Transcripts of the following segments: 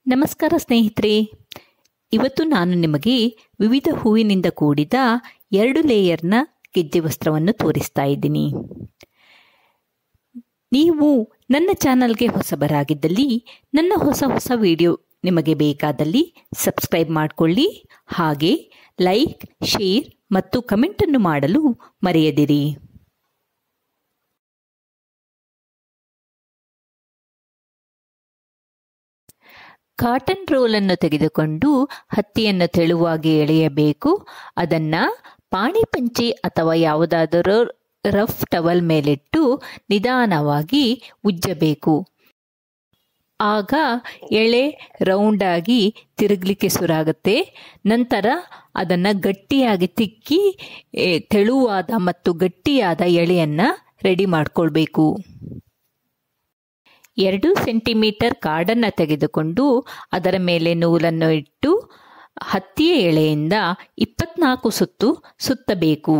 ನಮಸ್ಕಾರ ಸ್ನೇಹಿತರೆ ಇವತ್ತು ನಾನು ನಿಮಗೆ ವಿವಿಧ ಹೂವಿನಿಂದ ಕೂಡಿದ ಎರಡು ಲೇಯರ್ನ ಗೆಜ್ಜೆ ವಸ್ತ್ರವನ್ನು ತೋರಿಸ್ತಾ ಇದ್ದೀನಿ ನೀವು ನನ್ನ ಚಾನಲ್ಗೆ ಹೊಸಬರಾಗಿದ್ದಲ್ಲಿ ನನ್ನ ಹೊಸ ಹೊಸ ವಿಡಿಯೋ ನಿಮಗೆ ಬೇಕಾದಲ್ಲಿ ಸಬ್ಸ್ಕ್ರೈಬ್ ಮಾಡಿಕೊಳ್ಳಿ ಹಾಗೆ ಲೈಕ್ ಶೇರ್ ಮತ್ತು ಕಮೆಂಟನ್ನು ಮಾಡಲು ಮರೆಯದಿರಿ ಕಾಟನ್ ರೋಲನ್ನು ತೆಗೆದುಕೊಂಡು ಹತ್ತಿಯನ್ನು ತೆಳುವಾಗಿ ಎಳೆಯಬೇಕು ಅದನ್ನು ಪಾಣಿ ಪಂಚೆ ಅಥವಾ ಯಾವುದಾದರೂ ರಫ್ ಟವಲ್ ಮೇಲಿಟ್ಟು ನಿಧಾನವಾಗಿ ಉಜ್ಜಬೇಕು ಆಗ ಎಳೆ ರೌಂಡಾಗಿ ತಿರುಗಲಿಕ್ಕೆ ಸುರಾಗುತ್ತೆ ನಂತರ ಅದನ್ನು ಗಟ್ಟಿಯಾಗಿ ತಿಕ್ಕಿ ತೆಳುವಾದ ಮತ್ತು ಗಟ್ಟಿಯಾದ ಎಳೆಯನ್ನು ರೆಡಿ ಮಾಡಿಕೊಳ್ಬೇಕು ಎರಡು ಸೆಂಟಿಮೀಟರ್ ಕಾಡನ್ನು ತೆಗೆದುಕೊಂಡು ಅದರ ಮೇಲೆ ನೂಲನ್ನು ಇಟ್ಟು ಹತ್ತಿಯ ಎಳೆಯಿಂದ ಇಪ್ಪತ್ನಾಲ್ಕು ಸುತ್ತು ಸುತ್ತಬೇಕು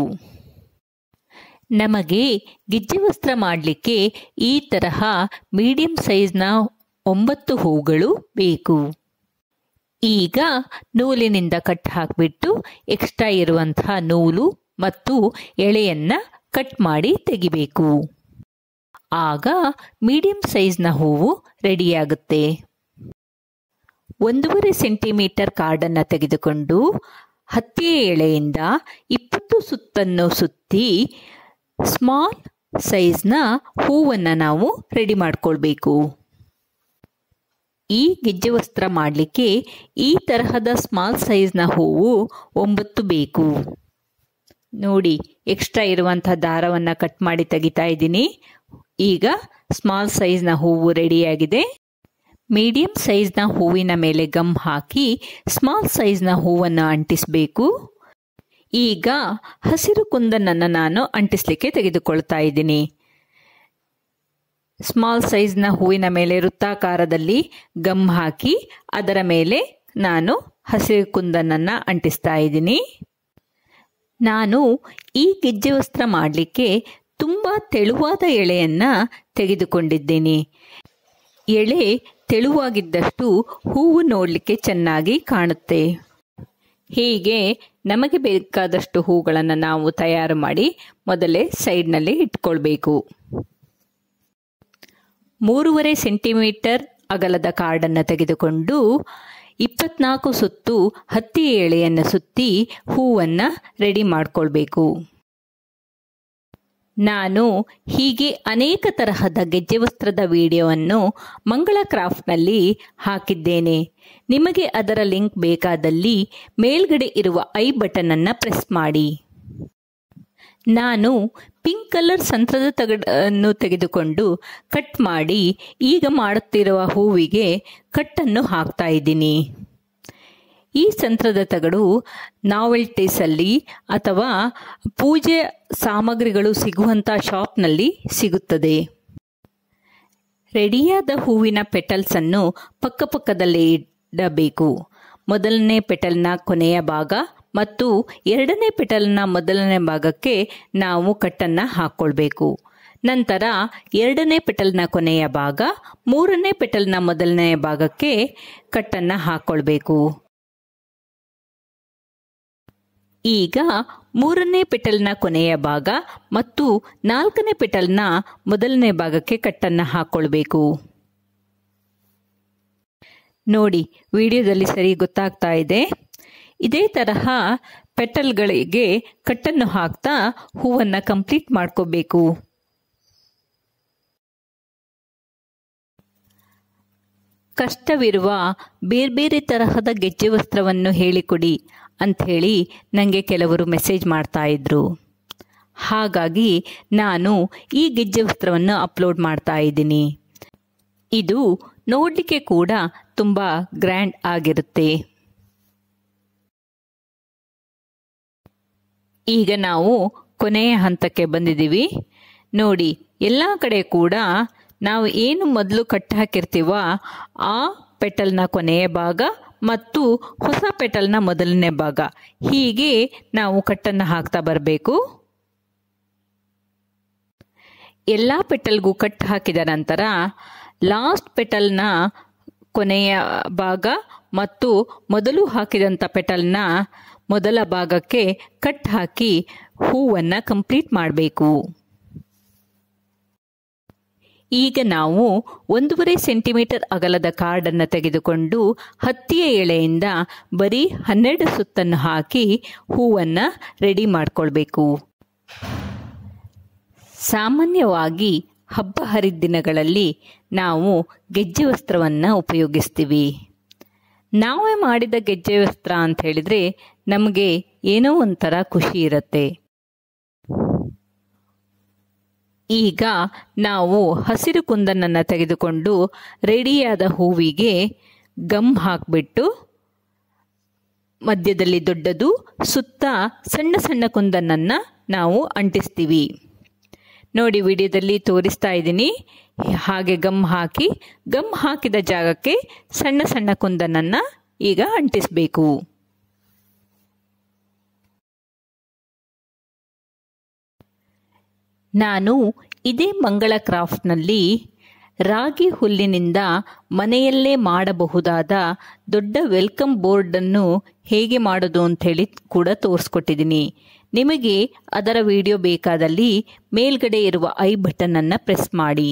ನಮಗೆ ಗೆಜ್ಜೆ ವಸ್ತ್ರ ಮಾಡಲಿಕ್ಕೆ ಈ ತರಹ ಮೀಡಿಯಂ ಸೈಜ್ನ ಒಂಬತ್ತು ಹೂಗಳು ಬೇಕು ಈಗ ನೂಲಿನಿಂದ ಕಟ್ ಹಾಕಿಬಿಟ್ಟು ಎಕ್ಸ್ಟ್ರಾ ಇರುವಂತಹ ನೂಲು ಮತ್ತು ಎಳೆಯನ್ನು ಕಟ್ ಮಾಡಿ ತೆಗಿಬೇಕು ಆಗ ಮೀಡಿಯಂ ಸೈಜ್ನ ಹೂವು ರೆಡಿಯಾಗುತ್ತೆ ಒಂದೂವರೆ ಸೆಂಟಿಮೀಟರ್ ಕಾರ್ಡನ್ನು ತೆಗೆದುಕೊಂಡು ಹತ್ತಿಯ ಎಳೆಯಿಂದ ಇಪ್ಪತ್ತು ಸುತ್ತನ್ನು ಸುತ್ತಿ ಸ್ಮಾಲ್ ಸೈಜ್ನ ಹೂವನ್ನು ನಾವು ರೆಡಿ ಮಾಡಿಕೊಳ್ಬೇಕು ಈ ಗೆಜ್ಜೆ ವಸ್ತ್ರ ಮಾಡಲಿಕ್ಕೆ ಈ ತರಹದ ಸ್ಮಾಲ್ ಸೈಜ್ನ ಹೂವು ಒಂಬತ್ತು ಬೇಕು ನೋಡಿ ಎಕ್ಸ್ಟ್ರಾ ಇರುವಂಥ ದಾರವನ್ನು ಕಟ್ ಮಾಡಿ ತೆಗಿತಾ ಇದ್ದೀನಿ ಈಗ ಸ್ಮಾಲ್ ಸೈಜ್ನ ಹೂವು ರೆಡಿಯಾಗಿದೆ ಮೀಡಿಯಂ ಸೈಜ್ನ ಹೂವಿನ ಮೇಲೆ ಗಮ್ ಹಾಕಿ ಸ್ಮಾಲ್ ಸೈಜ್ನ ಹೂವನ್ನು ಅಂಟಿಸಬೇಕು ಈಗ ಹಸಿರು ಕುಂದನನ್ನು ನಾನು ಅಂಟಿಸ್ಲಿಕ್ಕೆ ತೆಗೆದುಕೊಳ್ತಾ ಇದ್ದೀನಿ ಸ್ಮಾಲ್ ಸೈಜ್ನ ಹೂವಿನ ಮೇಲೆ ವೃತ್ತಾಕಾರದಲ್ಲಿ ಗಮ್ ಹಾಕಿ ಅದರ ಮೇಲೆ ನಾನು ಹಸಿರು ಕುಂದನನ್ನು ಅಂಟಿಸ್ತಾ ಇದ್ದೀನಿ ನಾನು ಈ ಗೆಜ್ಜೆ ವಸ್ತ್ರ ಮಾಡಲಿಕ್ಕೆ ತುಂಬ ತೆಳುವಾದ ಎಳೆಯನ್ನು ತೆಗೆದುಕೊಂಡಿದ್ದೇನೆ ಎಳೆ ತೆಳುವಾಗಿದ್ದಷ್ಟು ಹೂವು ನೋಡಲಿಕ್ಕೆ ಚೆನ್ನಾಗಿ ಕಾಣುತ್ತೆ ಹೀಗೆ ನಮಗೆ ಬೇಕಾದಷ್ಟು ಹೂಗಳನ್ನು ನಾವು ತಯಾರು ಮಾಡಿ ಮೊದಲೇ ಸೈಡ್ನಲ್ಲಿ ಇಟ್ಕೊಳ್ಬೇಕು ಮೂರುವರೆ ಸೆಂಟಿಮೀಟರ್ ಅಗಲದ ಕಾರ್ಡನ್ನು ತೆಗೆದುಕೊಂಡು ಇಪ್ಪತ್ನಾಲ್ಕು ಸುತ್ತು ಹತ್ತಿ ಎಳೆಯನ್ನು ಸುತ್ತಿ ಹೂವನ್ನು ರೆಡಿ ಮಾಡಿಕೊಳ್ಬೇಕು ನಾನು ಹೀಗೆ ಅನೇಕ ತರಹದ ಗೆಜ್ಜೆ ವಸ್ತ್ರದ ವಿಡಿಯೋವನ್ನು ಮಂಗಳ ಕ್ರಾಫ್ಟ್ನಲ್ಲಿ ಹಾಕಿದ್ದೇನೆ ನಿಮಗೆ ಅದರ ಲಿಂಕ್ ಬೇಕಾದಲ್ಲಿ ಮೇಲ್ಗಡೆ ಇರುವ ಐ ಬಟನನ್ನು ಪ್ರೆಸ್ ಮಾಡಿ ನಾನು ಪಿಂಕ್ ಕಲರ್ ಸಂತ್ರದ ತಗಡನ್ನು ತೆಗೆದುಕೊಂಡು ಕಟ್ ಮಾಡಿ ಈಗ ಮಾಡುತ್ತಿರುವ ಹೂವಿಗೆ ಕಟ್ಟನ್ನು ಹಾಕ್ತಾ ಇದ್ದೀನಿ ಈ ಸಂತ್ರದ ತಗಡು ನಾವೆಲ್ಟೀಸಲ್ಲಿ ಅಥವಾ ಪೂಜೆ ಸಾಮಗ್ರಿಗಳು ಸಿಗುವಂಥ ಶಾಪ್ನಲ್ಲಿ ಸಿಗುತ್ತದೆ ರೆಡಿಯಾದ ಹೂವಿನ ಪೆಟಲ್ಸನ್ನು ಪಕ್ಕಪಕ್ಕದಲ್ಲೇ ಇಡಬೇಕು ಮೊದಲನೇ ಪೆಟಲ್ನ ಕೊನೆಯ ಭಾಗ ಮತ್ತು ಎರಡನೇ ಪೆಟಲ್ನ ಮೊದಲನೇ ಭಾಗಕ್ಕೆ ನಾವು ಕಟ್ಟನ್ನು ಹಾಕ್ಕೊಳ್ಬೇಕು ನಂತರ ಎರಡನೇ ಪೆಟಲ್ನ ಕೊನೆಯ ಭಾಗ ಮೂರನೇ ಪೆಟಲ್ನ ಮೊದಲನೇ ಭಾಗಕ್ಕೆ ಕಟ್ಟನ್ನು ಹಾಕ್ಕೊಳ್ಬೇಕು ಈಗ ಮೂರನೇ ಪೆಟಲ್ನ ಕೊನೆಯ ಭಾಗ ಮತ್ತು ನಾಲ್ಕನೇ ಪೆಟಲ್ನ ಮೊದಲನೇ ಭಾಗಕ್ಕೆ ಕಟ್ಟನ್ನು ಹಾಕ್ಕೊಳ್ಬೇಕು ನೋಡಿ ವಿಡಿಯೋದಲ್ಲಿ ಸರಿ ಗೊತ್ತಾಗ್ತಾ ಇದೆ ಇದೇ ತರಹ ಪೆಟಲ್ಗಳಿಗೆ ಕಟ್ಟನ್ನು ಹಾಕ್ತಾ ಹೂವನ್ನು ಕಂಪ್ಲೀಟ್ ಮಾಡ್ಕೋಬೇಕು ಕಷ್ಟವಿರುವ ಬೇರೆ ಬೇರೆ ತರಹದ ಗೆಜ್ಜೆ ವಸ್ತ್ರವನ್ನು ಹೇಳಿಕೊಡಿ ಅಂಥೇಳಿ ನನಗೆ ಕೆಲವರು ಮೆಸೇಜ್ ಮಾಡ್ತಾ ಇದ್ರು ಹಾಗಾಗಿ ನಾನು ಈ ಗೆಜ್ಜೆ ವಸ್ತ್ರವನ್ನು ಅಪ್ಲೋಡ್ ಮಾಡ್ತಾ ಇದ್ದೀನಿ ಇದು ನೋಡಲಿಕ್ಕೆ ಕೂಡ ತುಂಬ ಗ್ರ್ಯಾಂಡ್ ಆಗಿರುತ್ತೆ ಈಗ ನಾವು ಕೊನೆಯ ಹಂತಕ್ಕೆ ಬಂದಿದ್ದೀವಿ ನೋಡಿ ಎಲ್ಲ ಕಡೆ ಕೂಡ ನಾವು ಏನು ಮೊದಲು ಕಟ್ ಹಾಕಿರ್ತೀವ ಆ ಪೆಟಲ್ನ ಕೊನೆಯ ಭಾಗ ಮತ್ತು ಹೊಸ ಪೆಟಲ್ನ ಮೊದಲನೇ ಭಾಗ ಹೀಗೆ ನಾವು ಕಟ್ಟನ್ನು ಹಾಕ್ತಾ ಬರಬೇಕು ಎಲ್ಲ ಪೆಟಲ್ಗೂ ಕಟ್ ಹಾಕಿದ ನಂತರ ಲಾಸ್ಟ್ ಪೆಟಲ್ನ ಕೊನೆಯ ಭಾಗ ಮತ್ತು ಮೊದಲು ಹಾಕಿದಂಥ ಪೆಟಲ್ನ ಮೊದಲ ಭಾಗಕ್ಕೆ ಕಟ್ ಹಾಕಿ ಹೂವನ್ನು ಕಂಪ್ಲೀಟ್ ಮಾಡಬೇಕು ಈಗ ನಾವು ಒಂದೂವರೆ ಸೆಂಟಿಮೀಟರ್ ಅಗಲದ ಕಾರ್ಡನ್ನು ತೆಗೆದುಕೊಂಡು ಹತ್ತಿಯ ಎಳೆಯಿಂದ ಬರೀ ಹನ್ನೆರಡು ಸುತ್ತನ್ನು ಹಾಕಿ ಹೂವನ್ನು ರೆಡಿ ಮಾಡಿಕೊಳ್ಬೇಕು ಸಾಮಾನ್ಯವಾಗಿ ಹಬ್ಬ ಹರಿದಿನಗಳಲ್ಲಿ ನಾವು ಗೆಜ್ಜೆ ವಸ್ತ್ರವನ್ನು ಉಪಯೋಗಿಸ್ತೀವಿ ನಾವೇ ಮಾಡಿದ ಗೆಜ್ಜೆ ವಸ್ತ್ರ ಅಂತ ಹೇಳಿದ್ರೆ ನಮಗೆ ಏನೋ ಒಂಥರ ಖುಷಿ ಇರುತ್ತೆ ಈಗ ನಾವು ಹಸಿರು ಕುಂದನನ್ನು ತೆಗೆದುಕೊಂಡು ರೆಡಿಯಾದ ಹೂವಿಗೆ ಗಮ್ ಹಾಕಿಬಿಟ್ಟು ಮಧ್ಯದಲ್ಲಿ ದೊಡ್ಡದು ಸುತ್ತ ಸಣ್ಣ ಸಣ್ಣ ಕುಂದನನ್ನು ನಾವು ಅಂಟಿಸ್ತೀವಿ ನೋಡಿ ವಿಡಿಯೋದಲ್ಲಿ ತೋರಿಸ್ತಾ ಇದ್ದೀನಿ ಹಾಗೆ ಗಮ್ ಹಾಕಿ ಗಮ್ ಹಾಕಿದ ಜಾಗಕ್ಕೆ ಸಣ್ಣ ಸಣ್ಣ ಕುಂದನನ್ನು ಈಗ ಅಂಟಿಸಬೇಕು ನಾನು ಇದೇ ಮಂಗಳ ಕ್ರಾಫ್ಟ್ನಲ್ಲಿ ರಾಗಿ ಹುಲ್ಲಿನಿಂದ ಮನೆಯಲ್ಲೇ ಮಾಡಬಹುದಾದ ದೊಡ್ಡ ವೆಲ್ಕಮ್ ಬೋರ್ಡನ್ನು ಹೇಗೆ ಮಾಡೋದು ಅಂಥೇಳಿ ಕೂಡ ತೋರಿಸ್ಕೊಟ್ಟಿದ್ದೀನಿ ನಿಮಗೆ ಅದರ ವಿಡಿಯೋ ಬೇಕಾದಲ್ಲಿ ಮೇಲ್ಗಡೆ ಇರುವ ಐ ಬಟನನ್ನು ಪ್ರೆಸ್ ಮಾಡಿ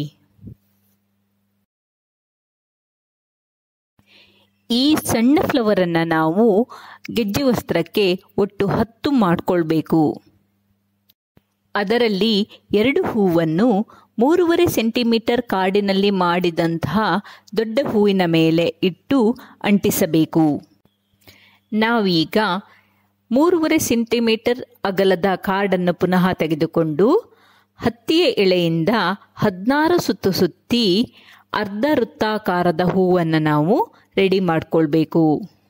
ಈ ಸಣ್ಣ ಫ್ಲವರನ್ನು ನಾವು ಗೆಜ್ಜೆ ವಸ್ತ್ರಕ್ಕೆ ಒಟ್ಟು ಹತ್ತು ಮಾಡಿಕೊಳ್ಬೇಕು ಅದರಲ್ಲಿ ಎರಡು ಹೂವನ್ನು ಮೂರುವರೆ ಸೆಂಟಿಮೀಟರ್ ಕಾಡಿನಲ್ಲಿ ಮಾಡಿದಂತಹ ದೊಡ್ಡ ಹೂವಿನ ಮೇಲೆ ಇಟ್ಟು ಅಂಟಿಸಬೇಕು ನಾವೀಗ ಮೂರುವರೆ ಸೆಂಟಿಮೀಟರ್ ಅಗಲದ ಕಾರ್ಡನ್ನು ಪುನಃ ತೆಗೆದುಕೊಂಡು ಹತ್ತಿಯ ಎಳೆಯಿಂದ ಹದಿನಾರು ಸುತ್ತು ಸುತ್ತಿ ಅರ್ಧ ವೃತ್ತಾಕಾರದ ಹೂವನ್ನು ನಾವು ರೆಡಿ ಮಾಡಿಕೊಳ್ಬೇಕು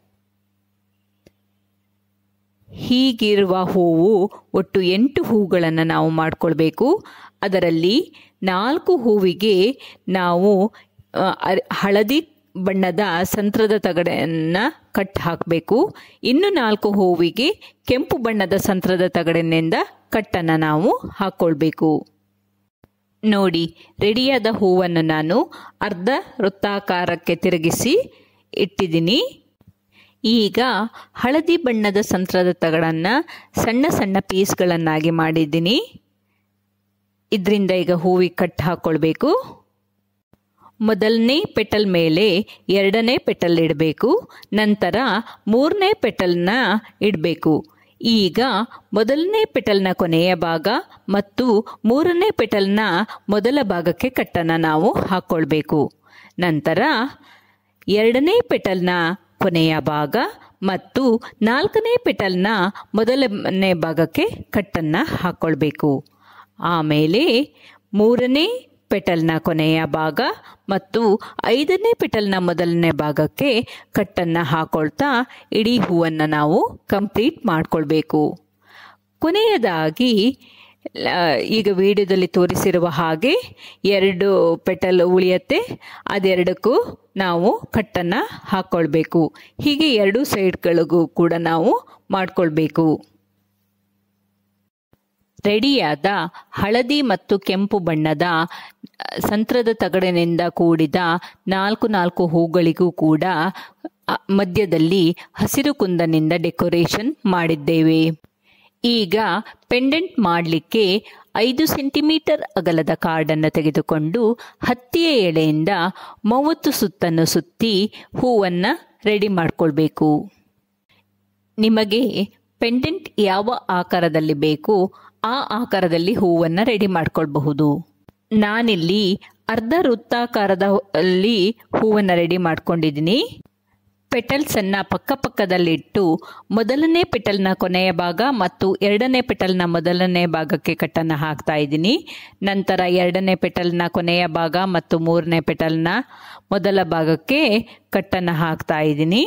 ಹೀಗಿರುವ ಹೂವು ಒಟ್ಟು ಎಂಟು ಹೂಗಳನ್ನು ನಾವು ಮಾಡಿಕೊಳ್ಬೇಕು ಅದರಲ್ಲಿ ನಾಲ್ಕು ಹೂವಿಗೆ ನಾವು ಹಳದಿ ಬಣ್ಣದ ಸಂತ್ರದ ತಗಡೆಯನ್ನು ಕಟ್ ಹಾಕಬೇಕು ಇನ್ನು ನಾಲ್ಕು ಹೂವಿಗೆ ಕೆಂಪು ಬಣ್ಣದ ಸಂತ್ರದ ತಗಡಿನಿಂದ ಕಟ್ಟನ್ನು ನಾವು ಹಾಕ್ಕೊಳ್ಬೇಕು ನೋಡಿ ರೆಡಿಯಾದ ಹೂವನ್ನು ನಾನು ಅರ್ಧ ವೃತ್ತಾಕಾರಕ್ಕೆ ತಿರುಗಿಸಿ ಇಟ್ಟಿದ್ದೀನಿ ಈಗ ಹಳದಿ ಬಣ್ಣದ ಸಂತ್ರದ ತಗಡನ್ನು ಸಣ್ಣ ಸಣ್ಣ ಪೀಸ್ಗಳನ್ನಾಗಿ ಮಾಡಿದ್ದೀನಿ ಇದರಿಂದ ಈಗ ಹೂವಿಗೆ ಕಟ್ ಹಾಕ್ಕೊಳ್ಬೇಕು ಮೊದಲನೇ ಪೆಟಲ್ ಮೇಲೆ ಎರಡನೇ ಪೆಟಲ್ ಇಡಬೇಕು ನಂತರ ಮೂರನೇ ಪೆಟಲ್ನ ಇಡಬೇಕು ಈಗ ಮೊದಲನೇ ಪೆಟಲ್ನ ಕೊನೆಯ ಭಾಗ ಮತ್ತು ಮೂರನೇ ಪೆಟಲ್ನ ಮೊದಲ ಭಾಗಕ್ಕೆ ಕಟ್ಟನ್ನು ನಾವು ಹಾಕ್ಕೊಳ್ಬೇಕು ನಂತರ ಎರಡನೇ ಪೆಟಲ್ನ ಕೊನೆಯ ಭಾಗ ಮತ್ತು ನಾಲ್ಕನೇ ಪೆಟಲ್ನ ಮೊದಲನೇ ಭಾಗಕ್ಕೆ ಕಟ್ಟನ್ನು ಹಾಕ್ಕೊಳ್ಬೇಕು ಆಮೇಲೆ ಮೂರನೇ ಪೆಟಲ್ನ ಕೊನೆಯ ಭಾಗ ಮತ್ತು ಐದನೇ ಪೆಟಲ್ನ ಮೊದಲನೇ ಭಾಗಕ್ಕೆ ಕಟ್ಟನ್ನು ಹಾಕೊಳ್ತಾ ಇಡೀ ಹೂವನ್ನು ನಾವು ಕಂಪ್ಲೀಟ್ ಮಾಡಿಕೊಳ್ಬೇಕು ಕೊನೆಯದಾಗಿ ಈಗ ವಿಡಿಯೋದಲ್ಲಿ ತೋರಿಸಿರುವ ಹಾಗೆ ಎರಡು ಪೆಟಲ್ ಉಳಿಯತ್ತೆ ಅದೆರಡಕ್ಕೂ ನಾವು ಕಟ್ಟನ್ನು ಹಾಕ್ಕೊಳ್ಬೇಕು ಹೀಗೆ ಎರಡು ಸೈಡ್ಗಳಿಗೂ ಕೂಡ ನಾವು ಮಾಡಿಕೊಳ್ಬೇಕು ರೆಡಿಯಾದ ಹಳದಿ ಮತ್ತು ಕೆಂಪು ಬಣ್ಣದ ಸಂತ್ರದ ತಗಡಿನಿಂದ ಕೂಡಿದ ನಾಲ್ಕು ನಾಲ್ಕು ಹೂಗಳಿಗೂ ಕೂಡ ಮಧ್ಯದಲ್ಲಿ ಹಸಿರು ಕುಂದನಿಂದ ಡೆಕೋರೇಷನ್ ಮಾಡಿದ್ದೇವೆ ಈಗ ಪೆಂಡೆಂಟ್ ಮಾಡಲಿಕ್ಕೆ ಐದು ಸೆಂಟಿಮೀಟರ್ ಅಗಲದ ಕಾರ್ಡನ್ನು ತೆಗೆದುಕೊಂಡು ಹತ್ತಿಯ ಎಳೆಯಿಂದ ಮೂವತ್ತು ಸುತ್ತನ್ನು ಸುತ್ತಿ ಹೂವನ್ನು ರೆಡಿ ಮಾಡಿಕೊಳ್ಬೇಕು ನಿಮಗೆ ಪೆಂಡೆಂಟ್ ಯಾವ ಆಕಾರದಲ್ಲಿ ಬೇಕು ಆ ಆಕಾರದಲ್ಲಿ ಹೂವನ್ನು ರೆಡಿ ಮಾಡ್ಕೊಳ್ಬಹುದು ನಾನಿಲ್ಲಿ ಅರ್ಧ ವೃತ್ತಾಕಾರದ ಅಲ್ಲಿ ಹೂವನ್ನು ರೆಡಿ ಮಾಡ್ಕೊಂಡಿದ್ದೀನಿ ಪೆಟಲ್ಸನ್ನು ಪಕ್ಕಪಕ್ಕದಲ್ಲಿಟ್ಟು ಮೊದಲನೇ ಪೆಟಲ್ನ ಕೊನೆಯ ಭಾಗ ಮತ್ತು ಎರಡನೇ ಪೆಟಲ್ನ ಮೊದಲನೇ ಭಾಗಕ್ಕೆ ಕಟ್ಟನ್ನು ಹಾಕ್ತಾ ಇದ್ದೀನಿ ನಂತರ ಎರಡನೇ ಪೆಟಲ್ನ ಕೊನೆಯ ಭಾಗ ಮತ್ತು ಮೂರನೇ ಪೆಟಲ್ನ ಮೊದಲ ಭಾಗಕ್ಕೆ ಕಟ್ಟನ್ನು ಹಾಕ್ತಾ ಇದ್ದೀನಿ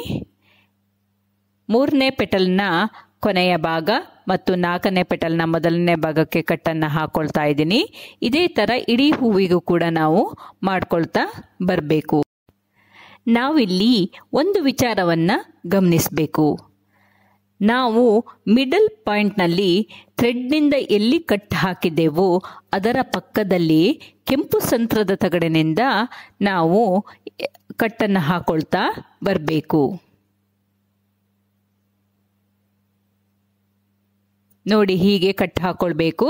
ಮೂರನೇ ಪೆಟಲ್ನ ಕೊನೆಯ ಭಾಗ ಮತ್ತು ನಾಲ್ಕನೇ ಪೆಟಲ್ನ ಮೊದಲನೇ ಭಾಗಕ್ಕೆ ಕಟ್ಟನ್ನು ಹಾಕ್ಕೊಳ್ತಾ ಇದ್ದೀನಿ ಇದೇ ಥರ ಇಡೀ ಹೂವಿಗೂ ಕೂಡ ನಾವು ಮಾಡ್ಕೊಳ್ತಾ ಬರಬೇಕು ನಾವಿಲ್ಲಿ ಒಂದು ವಿಚಾರವನ್ನು ಗಮನಿಸಬೇಕು ನಾವು ಮಿಡಲ್ ಪಾಯಿಂಟ್ನಲ್ಲಿ ಥ್ರೆಡ್ನಿಂದ ಎಲ್ಲಿ ಕಟ್ ಹಾಕಿದ್ದೆವೋ ಅದರ ಪಕ್ಕದಲ್ಲಿ ಕೆಂಪು ಸಂತ್ರದ ತಗಡಿನಿಂದ ನಾವು ಕಟ್ಟನ್ನು ಹಾಕೊಳ್ತಾ ಬರಬೇಕು ನೋಡಿ ಹೀಗೆ ಕಟ್ ಹಾಕೊಳ್ಬೇಕು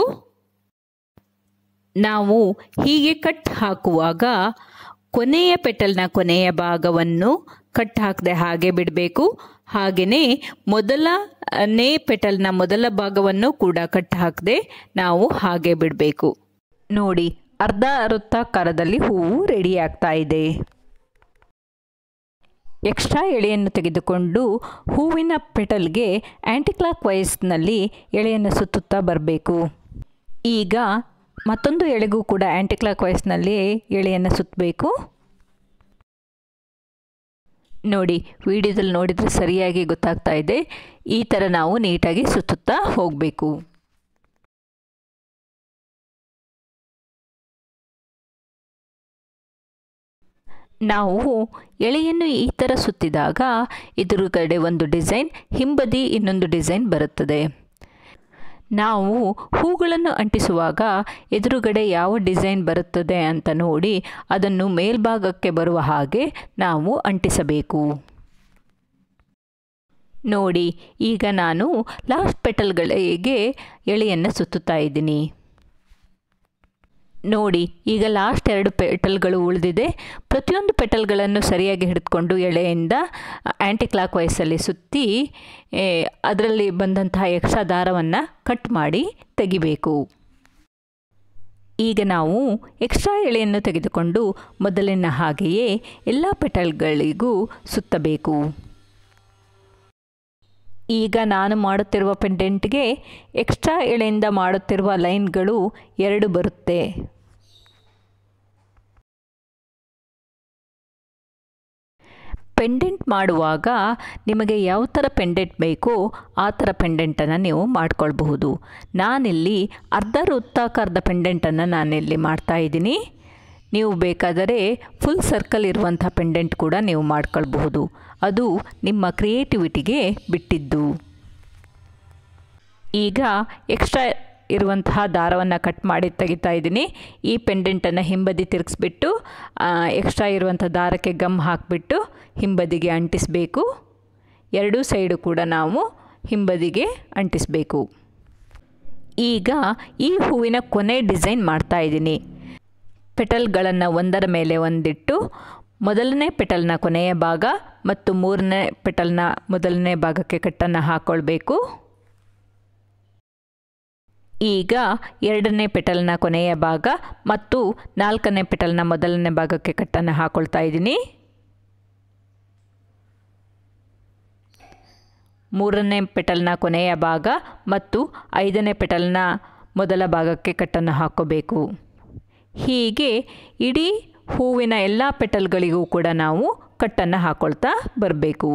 ನಾವು ಹೀಗೆ ಕಟ್ ಹಾಕುವಾಗ ಕೊನೆಯ ಪೆಟಲ್ನ ಕೊನೆಯ ಭಾಗವನ್ನು ಕಟ್ ಹಾಕದೆ ಹಾಗೆ ಬಿಡಬೇಕು ಹಾಗೆಯೇ ಮೊದಲನೇ ಪೆಟಲ್ನ ಮೊದಲ ಭಾಗವನ್ನು ಕೂಡ ಕಟ್ ಹಾಕದೆ ನಾವು ಹಾಗೆ ಬಿಡಬೇಕು ನೋಡಿ ಅರ್ಧ ವೃತ್ತಾಕಾರದಲ್ಲಿ ಹೂವು ರೆಡಿ ಆಗ್ತಾ ಇದೆ ಎಕ್ಸ್ಟ್ರಾ ಎಳೆಯನ್ನು ತೆಗೆದುಕೊಂಡು ಹೂವಿನ ಪೆಟಲ್ಗೆ ಆ್ಯಂಟಿ ಕ್ಲಾಕ್ ವೈಸ್ನಲ್ಲಿ ಎಳೆಯನ್ನು ಸುತ್ತುತ್ತಾ ಬರಬೇಕು ಈಗ ಮತ್ತೊಂದು ಎಳೆಗೂ ಕೂಡ ಆ್ಯಂಟಿ ಕ್ಲಾಕ್ ವೈಸ್ನಲ್ಲಿ ಎಳೆಯನ್ನು ಸುತ್ತಬೇಕು ನೋಡಿ ವಿಡಿಯೋದಲ್ಲಿ ನೋಡಿದರೆ ಸರಿಯಾಗಿ ಗೊತ್ತಾಗ್ತಾ ಇದೆ ಈ ಥರ ನಾವು ನೀಟಾಗಿ ಸುತ್ತುತ್ತಾ ಹೋಗಬೇಕು ನಾವು ಎಳೆಯನ್ನು ಈ ಥರ ಸುತ್ತಿದಾಗ ಎದುರುಗಡೆ ಒಂದು ಡಿಸೈನ್ ಹಿಂಬದಿ ಇನ್ನೊಂದು ಡಿಸೈನ್ ಬರುತ್ತದೆ ನಾವು ಹೂಗಳನ್ನು ಅಂಟಿಸುವಾಗ ಎದುರುಗಡೆ ಯಾವ ಡಿಸೈನ್ ಬರುತ್ತದೆ ಅಂತ ನೋಡಿ ಅದನ್ನು ಮೇಲ್ಭಾಗಕ್ಕೆ ಬರುವ ಹಾಗೆ ನಾವು ಅಂಟಿಸಬೇಕು ನೋಡಿ ಈಗ ನಾನು ಲಾಸ್ಟ್ ಪೆಟಲ್ಗಳಿಗೆ ಎಳೆಯನ್ನು ಸುತ್ತುತ್ತಾ ಇದ್ದೀನಿ ನೋಡಿ ಈಗ ಲಾಸ್ಟ್ ಎರಡು ಪೆಟಲ್ಗಳು ಉಳಿದಿದೆ ಪ್ರತಿಯೊಂದು ಪೆಟಲ್ಗಳನ್ನು ಸರಿಯಾಗಿ ಹಿಡಿದುಕೊಂಡು ಎಳೆಯಿಂದ ಆ್ಯಂಟಿ ಕ್ಲಾಕ್ ವೈಸಲ್ಲಿ ಸುತ್ತಿ ಅದರಲ್ಲಿ ಬಂದಂತಹ ಎಕ್ಸ್ಟ್ರಾ ದಾರವನ್ನು ಕಟ್ ಮಾಡಿ ತೆಗಿಬೇಕು ಈಗ ನಾವು ಎಕ್ಸ್ಟ್ರಾ ಎಳೆಯನ್ನು ತೆಗೆದುಕೊಂಡು ಮೊದಲಿನ ಹಾಗೆಯೇ ಎಲ್ಲ ಪೆಟಲ್ಗಳಿಗೂ ಸುತ್ತಬೇಕು ಈಗ ನಾನು ಮಾಡುತ್ತಿರುವ ಪೆಂಡೆಂಟ್ಗೆ ಎಕ್ಸ್ಟ್ರಾ ಎಳೆಯಿಂದ ಮಾಡುತ್ತಿರುವ ಲೈನ್ಗಳು ಎರಡು ಬರುತ್ತೆ ಪೆಂಡೆಂಟ್ ಮಾಡುವಾಗ ನಿಮಗೆ ಯಾವ ಥರ ಪೆಂಡೆಂಟ್ ಬೇಕೋ ಆ ಥರ ಪೆಂಡೆಂಟನ್ನು ನೀವು ಮಾಡ್ಕೊಳ್ಬಹುದು ನಾನಿಲ್ಲಿ ಅರ್ಧ ವೃತ್ತಾಕಾರದ ಪೆಂಡೆಂಟನ್ನು ನಾನಿಲ್ಲಿ ಮಾಡ್ತಾ ಇದ್ದೀನಿ ನೀವು ಬೇಕಾದರೆ ಫುಲ್ ಸರ್ಕಲ್ ಇರುವಂಥ ಪೆಂಡೆಂಟ್ ಕೂಡ ನೀವು ಮಾಡ್ಕೊಳ್ಬಹುದು ಅದು ನಿಮ್ಮ ಕ್ರಿಯೇಟಿವಿಟಿಗೆ ಬಿಟ್ಟಿದ್ದು ಈಗ ಎಕ್ಸ್ಟ್ರಾ ಇರುವಂತಹ ದಾರವನ್ನು ಕಟ್ ಮಾಡಿ ತೆಗಿತಾ ಇದ್ದೀನಿ ಈ ಪೆಂಡೆಂಟನ್ನು ಹಿಂಬದಿ ತಿರುಗಿಸ್ಬಿಟ್ಟು ಎಕ್ಸ್ಟ್ರಾ ಇರುವಂಥ ದಾರಕ್ಕೆ ಗಮ್ ಹಾಕಿಬಿಟ್ಟು ಹಿಂಬದಿಗೆ ಅಂಟಿಸಬೇಕು ಎರಡೂ ಸೈಡು ಕೂಡ ನಾವು ಹಿಂಬದಿಗೆ ಅಂಟಿಸಬೇಕು ಈಗ ಈ ಹೂವಿನ ಕೊನೆ ಡಿಸೈನ್ ಮಾಡ್ತಾ ಇದ್ದೀನಿ ಪೆಟಲ್ಗಳನ್ನು ಒಂದರ ಮೇಲೆ ಒಂದಿಟ್ಟು ಮೊದಲನೇ ಪೆಟಲ್ನ ಕೊನೆಯ ಭಾಗ ಮತ್ತು ಮೂರನೇ ಪೆಟಲ್ನ ಮೊದಲನೇ ಭಾಗಕ್ಕೆ ಕಟ್ಟನ್ನು ಹಾಕ್ಕೊಳ್ಬೇಕು ಈಗ ಎರಡನೇ ಪೆಟಲ್ನ ಕೊನೆಯ ಭಾಗ ಮತ್ತು ನಾಲ್ಕನೇ ಪೆಟಲ್ನ ಮೊದಲನೇ ಭಾಗಕ್ಕೆ ಕಟ್ಟನ್ನು ಹಾಕ್ಕೊಳ್ತಾ ಇದ್ದೀನಿ ಮೂರನೇ ಪೆಟಲ್ನ ಕೊನೆಯ ಭಾಗ ಮತ್ತು ಐದನೇ ಪೆಟಲ್ನ ಮೊದಲ ಭಾಗಕ್ಕೆ ಕಟ್ಟನ್ನು ಹಾಕ್ಕೋಬೇಕು ಹೀಗೆ ಇಡೀ ಹೂವಿನ ಎಲ್ಲ ಪೆಟಲ್ಗಳಿಗೂ ಕೂಡ ನಾವು ಕಟ್ಟನ್ನು ಹಾಕ್ಕೊಳ್ತಾ ಬರಬೇಕು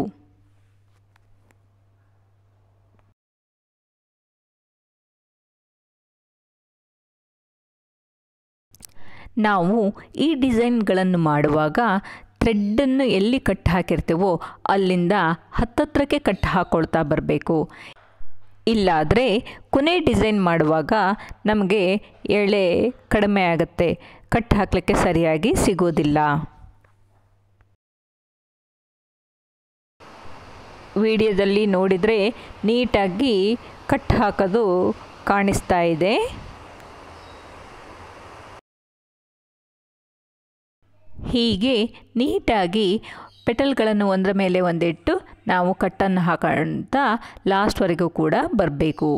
ನಾವು ಈ ಡಿಸೈನ್ಗಳನ್ನು ಮಾಡುವಾಗ ಥ್ರೆಡ್ಡನ್ನು ಎಲ್ಲಿ ಕಟ್ ಹಾಕಿರ್ತೀವೋ ಅಲ್ಲಿಂದ ಹತ್ತತ್ರಕ್ಕೆ ಕಟ್ ಹಾಕ್ಕೊಳ್ತಾ ಬರಬೇಕು ಇಲ್ಲಾದರೆ ಕೊನೆ ಡಿಸೈನ್ ಮಾಡುವಾಗ ನಮಗೆ ಎಳೆ ಕಡಿಮೆ ಆಗುತ್ತೆ ಕಟ್ ಹಾಕಲಿಕ್ಕೆ ಸರಿಯಾಗಿ ಸಿಗೋದಿಲ್ಲ ವಿಡಿಯೋದಲ್ಲಿ ನೋಡಿದರೆ ನೀಟಾಗಿ ಕಟ್ ಹಾಕೋದು ಕಾಣಿಸ್ತಾ ಇದೆ ಹೀಗೆ ನೀಟಾಗಿ ಪೆಟಲ್ಗಳನ್ನು ಒಂದರ ಮೇಲೆ ಒಂದಿಟ್ಟು ನಾವು ಕಟ್ಟನ್ನು ಹಾಕೋಂತ ಲಾಸ್ಟ್ವರೆಗೂ ಕೂಡ ಬರಬೇಕು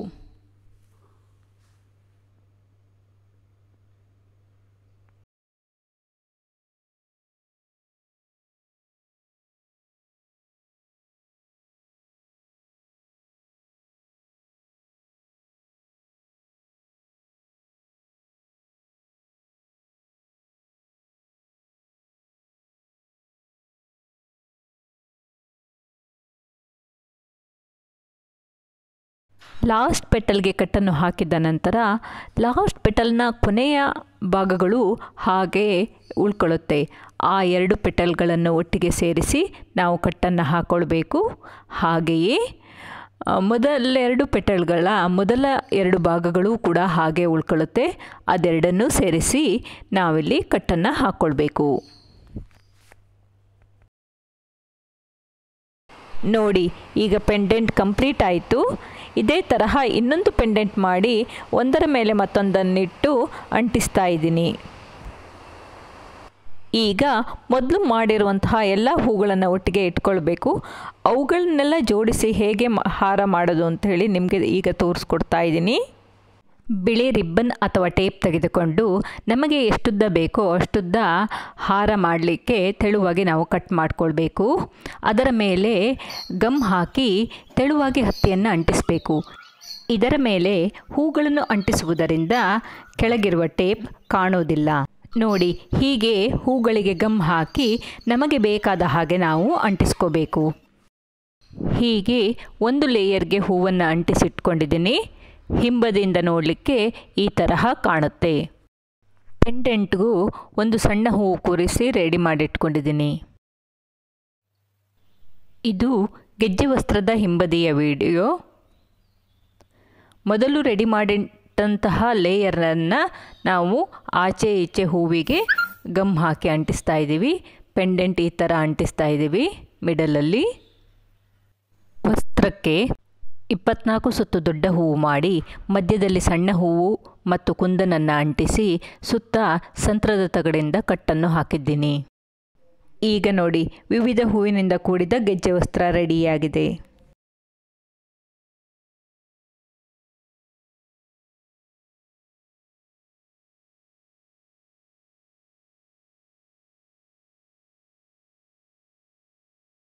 ಲಾಸ್ಟ್ ಪೆಟಲ್ಗೆ ಕಟ್ಟನ್ನು ಹಾಕಿದ ನಂತರ ಲಾಸ್ಟ್ ಪೆಟಲ್ನ ಕೊನೆಯ ಭಾಗಗಳು ಹಾಗೆ ಉಳ್ಕೊಳ್ಳುತ್ತೆ ಆ ಎರಡು ಪೆಟಲ್ಗಳನ್ನು ಒಟ್ಟಿಗೆ ಸೇರಿಸಿ ನಾವು ಕಟ್ಟನ್ನು ಹಾಕ್ಕೊಳ್ಬೇಕು ಹಾಗೆಯೇ ಮೊದಲೆರಡು ಪೆಟಲ್ಗಳ ಮೊದಲ ಎರಡು ಭಾಗಗಳು ಕೂಡ ಹಾಗೆ ಉಳ್ಕೊಳ್ಳುತ್ತೆ ಅದೆರಡನ್ನೂ ಸೇರಿಸಿ ನಾವಿಲ್ಲಿ ಕಟ್ಟನ್ನು ಹಾಕ್ಕೊಳ್ಬೇಕು ನೋಡಿ ಈಗ ಪೆಂಡೆಂಟ್ ಕಂಪ್ಲೀಟ್ ಆಯಿತು ಇದೇ ತರಹ ಇನ್ನೊಂದು ಪೆಂಡೆಂಟ್ ಮಾಡಿ ಒಂದರ ಮೇಲೆ ಮತ್ತೊಂದನ್ನಿಟ್ಟು ಅಂಟಿಸ್ತಾ ಇದ್ದೀನಿ ಈಗ ಮೊದಲು ಮಾಡಿರುವಂತಹ ಎಲ್ಲ ಹೂಗಳನ್ನು ಒಟ್ಟಿಗೆ ಇಟ್ಕೊಳ್ಬೇಕು ಅವುಗಳನ್ನೆಲ್ಲ ಜೋಡಿಸಿ ಹೇಗೆ ಹಾರ ಮಾಡೋದು ಅಂತ ಹೇಳಿ ನಿಮಗೆ ಈಗ ತೋರಿಸ್ಕೊಡ್ತಾ ಇದ್ದೀನಿ ಬಿಳಿ ರಿಬ್ಬನ್ ಅಥವಾ ಟೇಪ್ ತೆಗೆದುಕೊಂಡು ನಮಗೆ ಎಷ್ಟುದ್ದ ಬೇಕೋ ಅಷ್ಟುದ್ದ ಹಾರ ಮಾಡಲಿಕ್ಕೆ ತೆಳುವಾಗಿ ನಾವು ಕಟ್ ಮಾಡಿಕೊಳ್ಬೇಕು ಅದರ ಮೇಲೆ ಗಮ್ ಹಾಕಿ ತೆಳುವಾಗಿ ಹತ್ತಿಯನ್ನು ಅಂಟಿಸಬೇಕು ಇದರ ಮೇಲೆ ಹೂಗಳನ್ನು ಅಂಟಿಸುವುದರಿಂದ ಕೆಳಗಿರುವ ಟೇಪ್ ಕಾಣೋದಿಲ್ಲ ನೋಡಿ ಹೀಗೆ ಹೂಗಳಿಗೆ ಗಮ್ ಹಾಕಿ ನಮಗೆ ಬೇಕಾದ ಹಾಗೆ ನಾವು ಅಂಟಿಸ್ಕೋಬೇಕು ಹೀಗೆ ಒಂದು ಲೇಯರ್ಗೆ ಹೂವನ್ನು ಅಂಟಿಸಿಟ್ಕೊಂಡಿದ್ದೀನಿ ಹಿಂಬದಿಯಿಂದ ನೋಡಲಿಕ್ಕೆ ಈ ತರಹ ಕಾಣುತ್ತೆ ಪೆಂಡೆಂಟ್ಗೂ ಒಂದು ಸಣ್ಣ ಹೂವು ಕೂರಿಸಿ ರೆಡಿ ಮಾಡಿಟ್ಕೊಂಡಿದ್ದೀನಿ ಇದು ಗೆಜ್ಜೆ ವಸ್ತ್ರದ ಹಿಂಬದಿಯ ವಿಡಿಯೋ ಮೊದಲು ರೆಡಿ ಮಾಡಿಟ್ಟಂತಹ ಲೇಯರನ್ನು ನಾವು ಆಚೆ ಈಚೆ ಹೂವಿಗೆ ಗಮ್ ಹಾಕಿ ಅಂಟಿಸ್ತಾ ಇದ್ದೀವಿ ಪೆಂಡೆಂಟ್ ಈ ಥರ ಅಂಟಿಸ್ತಾ ಇದ್ದೀವಿ ಮಿಡಲಲ್ಲಿ ವಸ್ತ್ರಕ್ಕೆ ಇಪ್ಪತ್ನಾಲ್ಕು ಸುತ್ತು ದೊಡ್ಡ ಹೂವು ಮಾಡಿ ಮಧ್ಯದಲ್ಲಿ ಸಣ್ಣ ಹೂವು ಮತ್ತು ಕುಂದನನ್ನು ಅಂಟಿಸಿ ಸುತ್ತ ಸಂತ್ರದ ತಗಡಿಂದ ಕಟ್ಟನ್ನು ಹಾಕಿದ್ದೀನಿ ಈಗ ನೋಡಿ ವಿವಿಧ ಹೂವಿನಿಂದ ಕೂಡಿದ ಗೆಜ್ಜೆ ವಸ್ತ್ರ ರೆಡಿಯಾಗಿದೆ